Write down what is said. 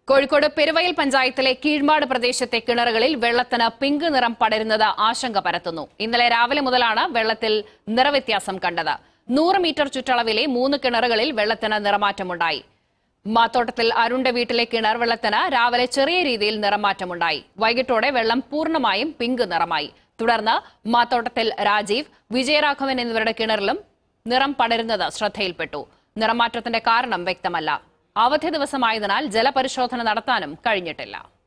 കോഴിക്കോട് പെരുവയൽ പഞ്ചായത്തിലെ കീഴ്മാട് പ്രദേശത്തെ കിണറുകളിൽ വെള്ളത്തിന് പിങ്ക് നിറം പടരുന്നത് ആശങ്ക പരത്തുന്നു ഇന്നലെ രാവിലെ മുതലാണ് വെള്ളത്തിൽ നിറവ്യത്യാസം കണ്ടത് നൂറ് മീറ്റർ ചുറ്റളവിലെ മൂന്ന് കിണറുകളിൽ വെള്ളത്തിന് നിറമാറ്റമുണ്ടായി മാത്തോട്ടത്തിൽ അരുണിന്റെ വീട്ടിലെ കിണർ വെള്ളത്തിന് രാവിലെ ചെറിയ രീതിയിൽ നിറമാറ്റമുണ്ടായി വൈകിട്ടോടെ വെള്ളം പൂർണ്ണമായും പിങ്ക് നിറമായി തുടർന്ന് മാത്തോട്ടത്തിൽ രാജീവ് വിജയരാഘവൻ എന്നിവരുടെ കിണറിലും നിറം പടരുന്നത് ശ്രദ്ധയിൽപ്പെട്ടു നിറമാറ്റത്തിന്റെ കാരണം വ്യക്തമല്ല അവധി ദിവസമായതിനാൽ ജലപരിശോധന നടത്താനും കഴിഞ്ഞിട്ടില്ല